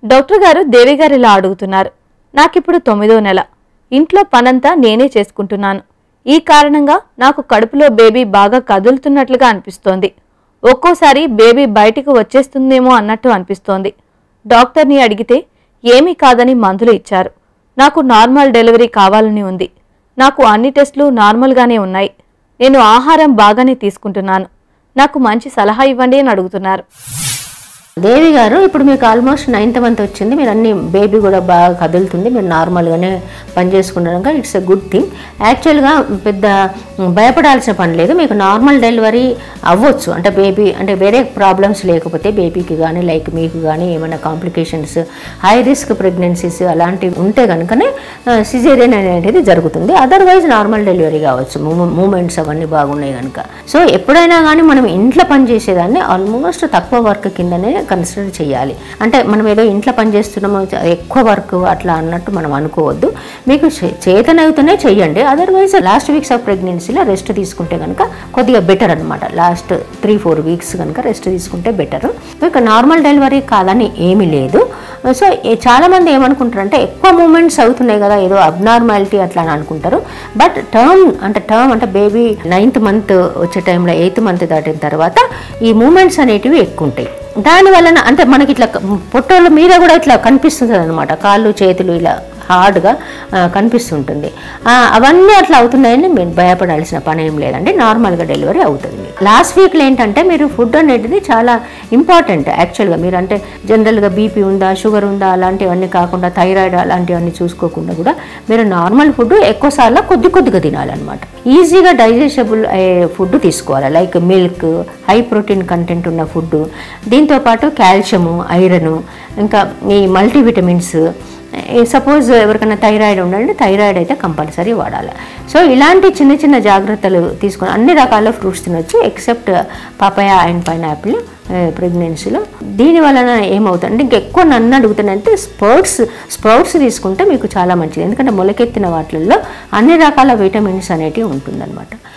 doctor గారు దేవి గారు ఇలా అడుగుతున్నారు నాకిప్పుడు తొమ్మిదో నెల ఇంట్లో పనంతా నేనే చేసుకుంటున్నాను ఈ కారణంగా నాకు కడుపులో బేబీ బాగా కదులుతున్నట్లుగా అనిపిస్తోంది ఒక్కోసారి బేబీ బయటికి వచ్చేస్తుందేమో అన్నట్టు అనిపిస్తోంది డాక్టర్ని అడిగితే ఏమీ కాదని మందులు ఇచ్చారు నాకు నార్మల్ డెలివరీ కావాలని ఉంది నాకు అన్ని టెస్టులు నార్మల్గానే ఉన్నాయి నేను ఆహారం బాగానే తీసుకుంటున్నాను నాకు మంచి సలహా ఇవ్వండి అని అడుగుతున్నారు దేవి గారు ఇప్పుడు మీకు ఆల్మోస్ట్ నైన్త్ మంత్ వచ్చింది మీరు అన్ని బేబీ కూడా బాగా కదులుతుంది మీరు నార్మల్గానే పని చేసుకుంటారు ఇట్స్ ఎ గుడ్ థింగ్ యాక్చువల్గా పెద్ద భయపడాల్సిన పని లేదు మీకు నార్మల్ డెలివరీ అవ్వచ్చు అంటే బేబీ అంటే వేరే ప్రాబ్లమ్స్ లేకపోతే బేబీకి కానీ లైక్ మీకు కానీ ఏమైనా కాంప్లికేషన్స్ హై రిస్క్ ప్రెగ్నెన్సీస్ అలాంటివి ఉంటే కనుకనే సిజేరియన్ అనేది జరుగుతుంది అదర్వైజ్ నార్మల్ డెలివరీ కావచ్చు మూమెంట్స్ అవన్నీ బాగున్నాయి కనుక సో ఎప్పుడైనా కానీ మనం ఇంట్లో పని చేసేదాన్ని ఆల్మోస్ట్ తక్కువ వర్క్ కిందనే కన్సిడర్ చేయాలి అంటే మనం ఏదో ఇంట్లో పని చేస్తున్నాము ఎక్కువ వర్క్ అట్లా అన్నట్టు మనం అనుకోవద్దు మీకు చే- చేతనవుతూనే చెయ్యండి అదర్వైజ్ లాస్ట్ వీక్స్ ఆఫ్ ప్రెగ్నెన్సీలో రెస్ట్ తీసుకుంటే కనుక కొద్దిగా బెటర్ అనమాట లాస్ట్ త్రీ ఫోర్ వీక్స్ కనుక రెస్ట్ తీసుకుంటే బెటర్ ఇక నార్మల్ డెలివరీ కాదని ఏమీ లేదు సో ఏ- చాలా మంది ఏమనుకుంటారంటే ఎక్కువ మూమెంట్స్ అవుతున్నాయి కదా ఏదో అబ్నార్మాలిటీ అట్లా అని అనుకుంటారు బట్ టర్మ్ అంటే టర్మ్ అంటే బేబీ నైన్త్ మంత్ వచ్చే టైంలో ఎయిత్ మంత్ దాటిన తర్వాత ఈ మూమెంట్స్ అనేటివి ఎక్కువ ఉంటాయి దాని వలన అంటే మనకి ఇట్లా పొట్టోళ్ళ మీద కూడా ఇట్లా కనిపిస్తుంది అనమాట కాళ్ళు చేతులు ఇలా హార్డ్గా ఆ, కనిపిస్తుంటుంది ఆ, అవన్నీ అట్లా అవుతున్నాయని మీరు భయపడాల్సిన పని ఏం లేదండి నార్మల్గా డెలివరీ అవుతుంది మీకు లాస్ట్ వీక్లో ఏంటంటే మీరు ఫుడ్ అనేది చాలా ఇంపార్టెంట్ యాక్చువల్గా మీరు అంటే జనరల్గా బీపీ ఉందా షుగర్ ఉందా అలాంటివన్నీ కాకుండా థైరాయిడ్ అలాంటివన్నీ చూసుకోకుండా కూడా మీరు నార్మల్ ఫుడ్ ఎక్కువసార్లు కొద్ది కొద్దిగా తినాలన్నమాట ఈజీగా డైజెషబుల్ అయ్యే ఫుడ్ తీసుకోవాలి like milk high protein content ఉన్న ఫుడ్ దీంతోపాటు కాల్షియము ఐరన్ ఇంకా ఈ మల్టీవిటమిన్స్ సపోజ్ ఎవరికైనా థైరాయిడ్ ఉండండి థైరాయిడ్ అయితే కంపల్సరీ వాడాలి సో ఇలాంటి చిన్న చిన్న జాగ్రత్తలు తీసుకొని అన్ని రకాల ఫ్రూట్స్ తినొచ్చు ఎక్సెప్ట్ పపాయ అండ్ పైనాపిల్ ప్రెగ్నెన్సీలో దీని వలన ఏమవుతుంది ఇంకా ఎక్కువ నన్ను అడుగుతానంటే స్పౌట్స్ స్ప్రౌట్స్ తీసుకుంటే మీకు చాలా మంచిది ఎందుకంటే మొలకెత్తిన వాటిల్లో అన్ని రకాల విటమిన్స్ అనేటివి ఉంటుందన్నమాట